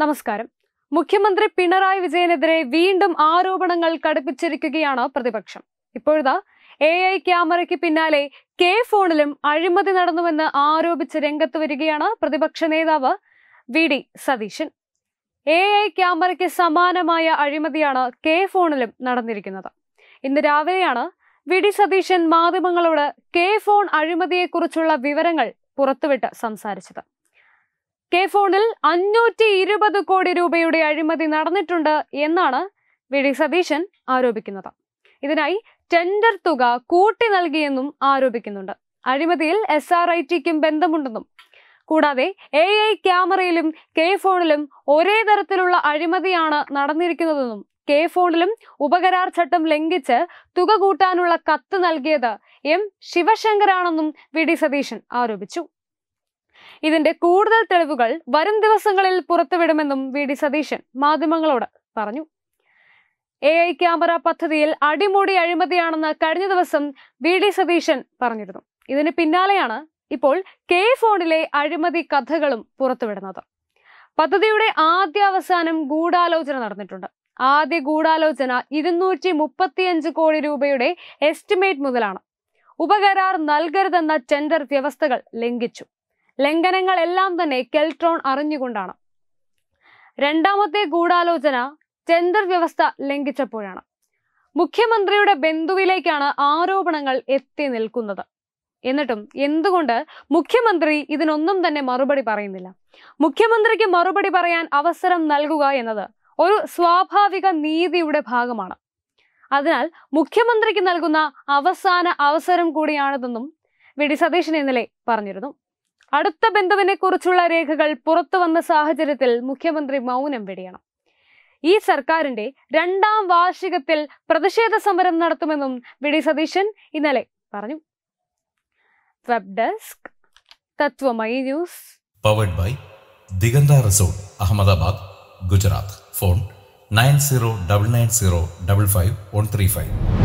നമസ്കാരം മുഖ്യമന്ത്രി പിണറായി വിജയനെതിരെ വീണ്ടും ആരോപണങ്ങൾ കടുപ്പിച്ചിരിക്കുകയാണ് പ്രതിപക്ഷം ഇപ്പോഴതാ എ ഐ ക്യാമറയ്ക്ക് പിന്നാലെ കെ ഫോണിലും അഴിമതി നടന്നുവെന്ന് ആരോപിച്ച് രംഗത്ത് വരികയാണ് പ്രതിപക്ഷ നേതാവ് V D Satheesan A I ക്യാമറയ്ക്ക് സമാനമായ അഴിമതിയാണ് കെ ഫോണിലും നടന്നിരിക്കുന്നത് ഇന്ന് രാവിലെയാണ് വി ഡി സതീശൻ മാധ്യമങ്ങളോട് കെ ഫോൺ അഴിമതിയെക്കുറിച്ചുള്ള വിവരങ്ങൾ പുറത്തുവിട്ട് സംസാരിച്ചത് കെ ഫോണിൽ അഞ്ഞൂറ്റി ഇരുപത് കോടി രൂപയുടെ അഴിമതി നടന്നിട്ടുണ്ട് എന്നാണ് വി ഡി സതീശൻ ആരോപിക്കുന്നത് ഇതിനായി ടെൻഡർ തുക കൂട്ടി നൽകിയെന്നും ആരോപിക്കുന്നുണ്ട് അഴിമതിയിൽ എസ് ആർ ഐ ടിക്കും ബന്ധമുണ്ടെന്നും കൂടാതെ എ ഐ ക്യാമറയിലും കെ ഫോണിലും ഒരേ തരത്തിലുള്ള അഴിമതിയാണ് നടന്നിരിക്കുന്നതെന്നും കെ ഫോണിലും ഉപകരാർ ചട്ടം ലംഘിച്ച് തുക കൂട്ടാനുള്ള കത്ത് നൽകിയത് എം ശിവശങ്കറാണെന്നും വി ഡി സതീശൻ ആരോപിച്ചു ഇതിന്റെ കൂടുതൽ തെളിവുകൾ വരും ദിവസങ്ങളിൽ പുറത്തുവിടുമെന്നും വി ഡി സതീശൻ മാധ്യമങ്ങളോട് പറഞ്ഞു എ ഐ ക്യാമറ പദ്ധതിയിൽ അടിമുടി അഴിമതിയാണെന്ന് കഴിഞ്ഞ ദിവസം വി ഡി സതീശൻ പറഞ്ഞിരുന്നു ഇതിന് പിന്നാലെയാണ് ഇപ്പോൾ കെ ഫോണിലെ അഴിമതി കഥകളും പുറത്തുവിടുന്നത് പദ്ധതിയുടെ ആദ്യ അവസാനം ഗൂഢാലോചന നടന്നിട്ടുണ്ട് ആദ്യ ഗൂഢാലോചന ഇരുന്നൂറ്റി മുപ്പത്തിയഞ്ച് കോടി രൂപയുടെ എസ്റ്റിമേറ്റ് മുതലാണ് ഉപകരാർ നൽകരുതെന്ന ടെൻഡർ വ്യവസ്ഥകൾ ലംഘിച്ചു ലംഘനങ്ങളെല്ലാം തന്നെ കെൽട്രോൺ അറിഞ്ഞുകൊണ്ടാണ് രണ്ടാമത്തെ ഗൂഢാലോചന ടെൻഡർ വ്യവസ്ഥ ലംഘിച്ചപ്പോഴാണ് മുഖ്യമന്ത്രിയുടെ ബന്ധുവിലേക്കാണ് ആരോപണങ്ങൾ എത്തി നിൽക്കുന്നത് എന്നിട്ടും എന്തുകൊണ്ട് മുഖ്യമന്ത്രി ഇതിനൊന്നും തന്നെ മറുപടി പറയുന്നില്ല മുഖ്യമന്ത്രിക്ക് മറുപടി പറയാൻ അവസരം നൽകുക എന്നത് ഒരു സ്വാഭാവിക നീതിയുടെ ഭാഗമാണ് അതിനാൽ മുഖ്യമന്ത്രിക്ക് നൽകുന്ന അവസാന അവസരം കൂടിയാണിതെന്നും വി ഡി സതീശൻ ഇന്നലെ പറഞ്ഞിരുന്നു അടുത്ത ബന്ധുവിനെ കുറിച്ചുള്ള രേഖകൾ പുറത്തു വന്ന സാഹചര്യത്തിൽ മുഖ്യമന്ത്രി മൗനം വെടിയണം ഈ സർക്കാരിന്റെ രണ്ടാം വാർഷികത്തിൽ പ്രതിഷേധ സമരം നടത്തുമെന്നും വി ഡി സതീശൻ ഇന്നലെ പറഞ്ഞു web desk Tatwamayi news powered by Diganta resort Ahmedabad Gujarat phone nine zero double nine zero double five one three five